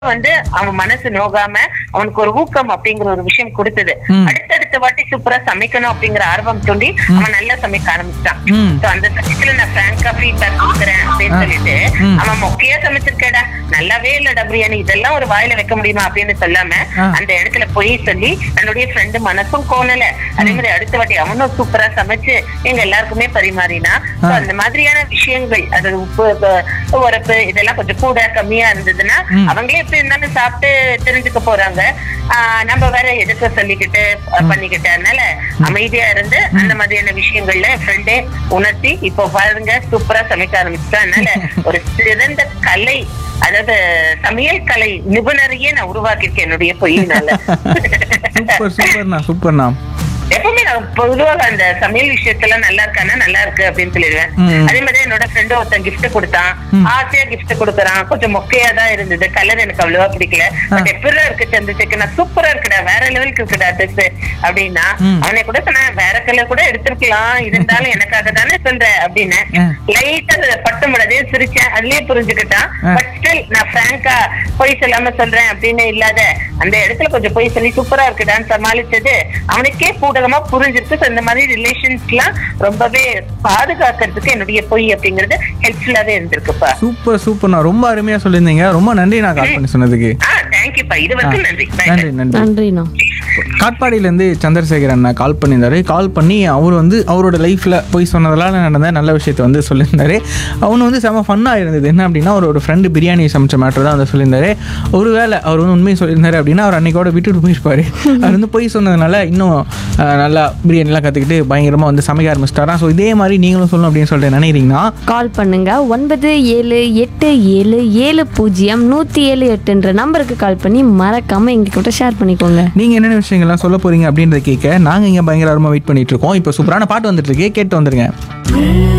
வந்து அவன் மனசு நோகாம அவனுக்கு ஒரு ஊக்கம் அப்படிங்கிற ஒரு விஷயம் கொடுத்தது ம். அடுத்தடுத்த வாட்டி சூப்பரா சமைக்கணும் அப்படிங்கிற ஆர்வம் தூண்டி அவன் நல்லா சமைக்க ஆரம்பிச்சிட்டான் ம். So, அந்த சமயத்துல நான் பிராங்கா ஃபீட்பேக் கொடுக்குறேன் அப்படின்னு ஆ. சொல்லிட்டு ம். அவன் மொக்கையா சமைச்சிருக்கேடா நல்லாவே இல்லடா பிரியாணி இதெல்லாம் ஒரு வாயில வைக்க முடியுமா அப்படின்னு சொல்லாம ஆ. அந்த இடத்துல போய் சொல்லி என்னுடைய ஃப்ரெண்டு மனசும் கோணல அதே மாதிரி அடுத்த வாட்டி அவனும் சூப்பரா சமைச்சு எங்க எல்லாருக்குமே பரிமாறினா So, ஆ. அந்த மாதிரியான விஷயங்கள் அது உப்பு ப- உரப்பு இதெல்லாம் கொஞ்சம் கூட கம்மியா இருந்ததுன்னா ம். அவங்களே எப்படி இருந்தாலும் சாப்பிட்டு தெரிஞ்சுக்க போறாங்க ஆஹ் நம்ம வேற எதுக்கு சொல்லிக்கிட்டு அஹ், பண்ணிக்கிட்டு அதனால அமைதியா இருந்து அந்த மாதிரியான விஷயங்கள்ல ஃப்ரெண்டே உணர்த்தி இப்போ பாருங்க சூப்பரா சமைக்க ஆரம்பிச்சுட்டேன் அதனால ஒரு சிறந்த கலை அதாவது சமையல் கலை நிபுணரையே நான் உருவாக்கியிருக்கேன் என்னுடைய பொய்யினால சூப்பர் சூப்பர்ண்ணா சூப்பர்ண்ணா எப்பவுமே நான் பொதுவாக அந்த சமையல் விஷயத்துல நல்லா இருக்கானா நல்லா இருக்கு அப்படின்னு சொல்லிடுவேன் ம். அதே மாதிரி என்னோட ஃப்ரெண்டு ஒருத்தன் gift கொடுத்தான் ம். ஆசையா gift கொடுக்கறான் கொஞ்சம் மொக்கையா தான் இருந்தது கலர் எனக்கு அவ்வளவா பிடிக்கல பட் எப்படிதான் இருக்கு சந்திச்சுக்கு நான் சூப்பரா இருக்குடா வேற லெவலுக்கு இருக்குடா ட்ரெஸ் அப்படின்னா ம். அவனை கூட சொன்னேன் வேற கலர் கூட எடுத்திருக்கலாம் இருந்தாலும் எனக்காக தானே சொல்ற அப்படின்னு ஆ. லைட்டா பட்டு முடதே சிரிச்சேன் அதுலயே புரிஞ்சுக்கிட்டான் ஆ. பட் ஸ்டில் நான் பிராங்கா பொய் சொல்லாம சொல்றேன் அப்படின்னு இல்லாத அந்த இடத்துல கொஞ்சம் பொய் சொல்லி சூப்பரா இருக்குடான்னு சமாளிச்சது அவனுக்கே பூடகமா புரிஞ்சிருக்கு So, இந்த மாதிரி ரிலேஷன்ஸ்லாம் ரொம்பவே பாதுகாக்கிறதுக்கு என்னுடைய பொய் அப்படிங்கறது ஹெல்ப்ஃபுல்லாவே இருந்திருக்குப்பா சூப்பர் சூப்பர்ண்ணா ரொம்ப அருமையா சொல்லியிருந்தீங்க ரொம்ப நன்றி நான் கால் பண்ணி சொன்னதுக்கு ஆ தேங்க்யூப்பா இது வரைக்கும் நன்றி Bye. நன்றி நன்றி நன்றிண்ணா காட்பாடியிலேருந்து சந்திரசேகர் அண்ணா கால் பண்ணியிருந்தாரு கால் பண்ணி அவர் வந்து அவரோட லைஃப்பில் போய் சொன்னதெல்லாம் நடந்த நல்ல விஷயத்தை வந்து சொல்லியிருந்தாரு அவனு வந்து செம ஃபன்னாக இருந்தது என்ன அப்படின்னா அவரோட ஃப்ரெண்டு பிரியாணி சமைச்ச மேட்டர் தான் வந்து சொல்லியிருந்தாரு ஒருவேளை அவர் வந்து உண்மையை சொல்லியிருந்தாரு அப்படின்னா அவர் அன்னைக்கோட விட்டுட்டு போயிருப்பாரு அவர் வந்து போய் சொன்னதுனால இன்னும் அஹ், நல்லா பிரியாணிலாம் கற்றுக்கிட்டு பயங்கரமாக வந்து சமைக்க ஆரம்பிச்சிட்டாராம் ஸோ இதே மாதிரி நீங்களும் சொல்லணும் அப்படின்னு சொல்லிட்டு நினைக்கிறீங்கன்னா கால் பண்ணுங்க ஒன்பது ஏழு எட்டு ஏழு ஏழு பூஜ்ஜியம் நூற்றி ஏழு எட்டுன்ற நம்பருக்கு கால் பண்ணி மறக்காம எங்க கூட ஷேர் பண்ணிக்கோங்க நீங்கள் என்னென்ன விஷயங்கள்லாம் சொல்ல போகிறீங்க அப்படின்றத கேட்க நாங்கள் இங்கே பயங்கரமாக வெயிட் பண்ணிட்டு இருக்கோம் இப்போ சூப்பரான பாட்டு வந்துட்டு இருக்கு கேட்டு வந்துருங்க